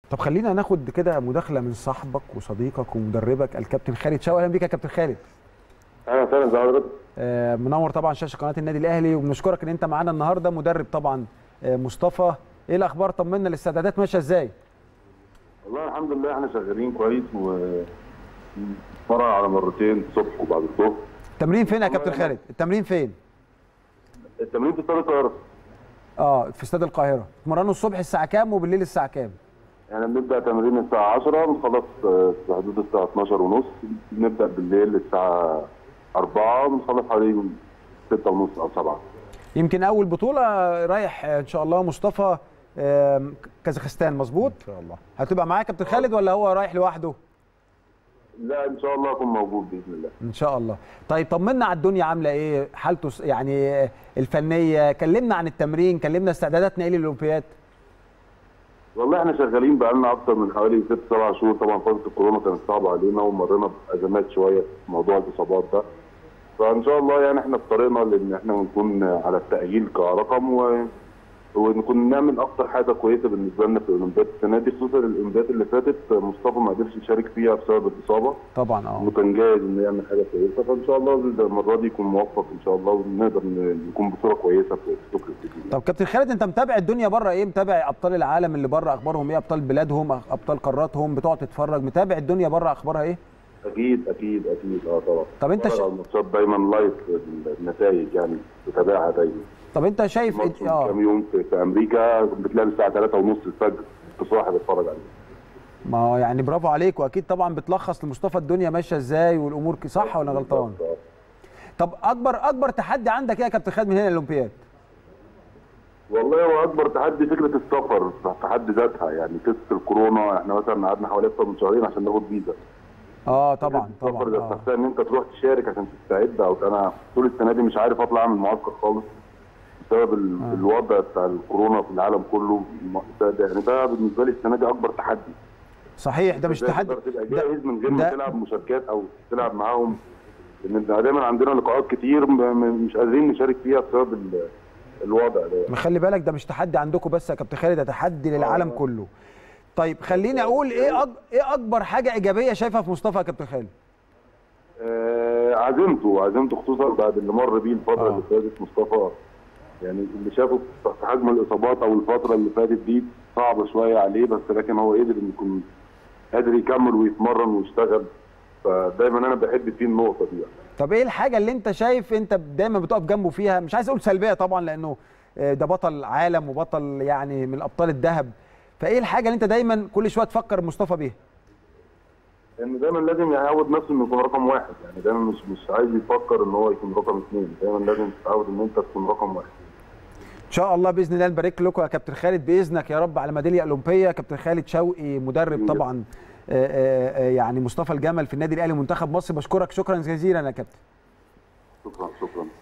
طب خلينا ناخد كده مداخله من صاحبك وصديقك ومدربك الكابتن خالد شوقي اهلا بيك يا كابتن خالد اهلا وسهلا ازي حضرتك آه، منور طبعا شاشه قناه النادي الاهلي وبنشكرك ان انت معانا النهارده مدرب طبعا آه، مصطفى ايه الاخبار طمنا الاستعدادات ماشيه ازاي والله الحمد لله احنا شغالين كويس و مرة على مرتين الصبح وبعد الظهر التمرين فين يا والله كابتن أنا- خالد التمرين فين التمرين في استاد القاهرة اه في استاد القاهره تمرنوا الصبح الساعه كام وبالليل الساعه كام يعني بنبدا تمرين الساعة 10 بنخلص آه، في حدود الساعة 12 ونص بنبدا بالليل الساعة 4 بنخلص حوالي 6 ونص او 7 يمكن اول بطوله رايح آه، ان شاء الله مصطفى آم، كازاخستان مظبوط ان شاء الله هتبقى معاك كابتن خالد ولا هو رايح لوحده لا ان شاء الله اكون موجود باذن الله ان شاء الله طيب طمنا على الدنيا عامله ايه حالته س- يعني آه، الفنيه كلمنا عن التمرين كلمنا استعداداتنا ايه للاولمبياد والله احنا شغالين بقالنا اكتر من حوالي ست سبع شهور طبعا فتره الكورونا كانت صعبه علينا ومرينا بازمات شويه في موضوع الاصابات ده فان شاء الله يعني احنا في طريقنا لان احنا نكون على التاهيل كرقم و... ونكون نعمل اكتر حاجه كويسه بالنسبه لنا في الاولمبياد السنه دي خصوصا الاولمبياد اللي فاتت مصطفى ما قدرش يشارك فيها بسبب الاصابه طبعا اه وكان جاهز انه يعمل حاجه كويسه فان شاء الله المره دي يكون موفق ان شاء الله ونقدر ن- نكون بصوره كويسه في في طوكيو بإذن الله. طب كابتن خالد انت متابع الدنيا بره ايه متابع ابطال العالم اللي بره اخبارهم ايه ابطال بلادهم أخ- ابطال قاراتهم بتقعد تتفرج متابع الدنيا بره اخبارها ايه اكيد اكيد اكيد اه طبعا طب أنت بتفرج ش- على الماتشات دايما لايف النتائج يعني بتابعها دايما طب انت شايف ماتش إيه- من اه كام يوم في, في امريكا بتلاقي الساعه 3 ونص الفجر كنت صاحي بتفرج عليه ما هو يعني برافو عليك واكيد طبعا بتلخص لمصطفى الدنيا ماشيه ازاي والامور ك- صح ولا غلطان بالظبط، آه. طب اكبر اكبر تحدي عندك ايه يا كابتن خالد من هنا الاولمبياد والله هو اكبر تحدي فكره السفر في حد ذاتها يعني قصه الكورونا احنا مثلا قعدنا حوالي اكتر من شهرين عشان ناخد فيزا اه طبعا السفر طبعا ذات آه. نفسها ان انت تروح تشارك عشان تستعد او انا طول السنه دي مش عارف اطلع اعمل معسكر خالص بسبب ال- آه. الوضع بتاع الكورونا في العالم كله الم- ده ده- يعني ده بالنسبه لي السنه دي اكبر تحدي صحيح ده مش إزاي تحدي تقدر تبقى ده- جاهز من غير ما ده- تلعب مشاركات او تلعب معاهم لان إحنا دايما عندنا لقاءات كتير م- م- مش قادرين نشارك فيها بسبب ال- الوضع ده ما خلي بالك ده مش تحدي عندكم بس يا كابتن خالد ده تحدي للعالم آه. كله طيب خليني اقول ايه أج... ايه اكبر حاجه ايجابيه شايفها في مصطفى يا كابتن خالد آه، عزيمته عزيمته خصوصا بعد اللي مر بيه الفتره آه. اللي فاتت مصطفى يعني اللي شافه في حجم الاصابات او الفتره اللي فاتت دي صعبه شويه عليه بس لكن هو قدر انه يكون قادر يكمل ويتمرن ويشتغل فدايما انا بحب فيه النقطه دي يعني. طب ايه الحاجه اللي انت شايف انت دايما بتقف جنبه فيها مش عايز اقول سلبيه طبعا لانه آه، ده بطل عالم وبطل يعني من الابطال الذهب فايه الحاجه اللي انت دايما كل شويه تفكر مصطفى بيها لان دايما لازم يعود نفسه انه يكون رقم واحد يعني دايما مش مش عايز يفكر ان هو يكون رقم اثنين دايما لازم تتعود ان انت تكون رقم واحد ان شاء الله باذن الله نبارك لكم يا كابتن خالد باذنك يا رب على ميداليه اولمبيه كابتن خالد شوقي مدرب طبعا آه، آه، آه، يعني مصطفى الجمل في النادي الاهلي منتخب مصر بشكرك شكرا جزيلا يا كابتن شكرا شكرا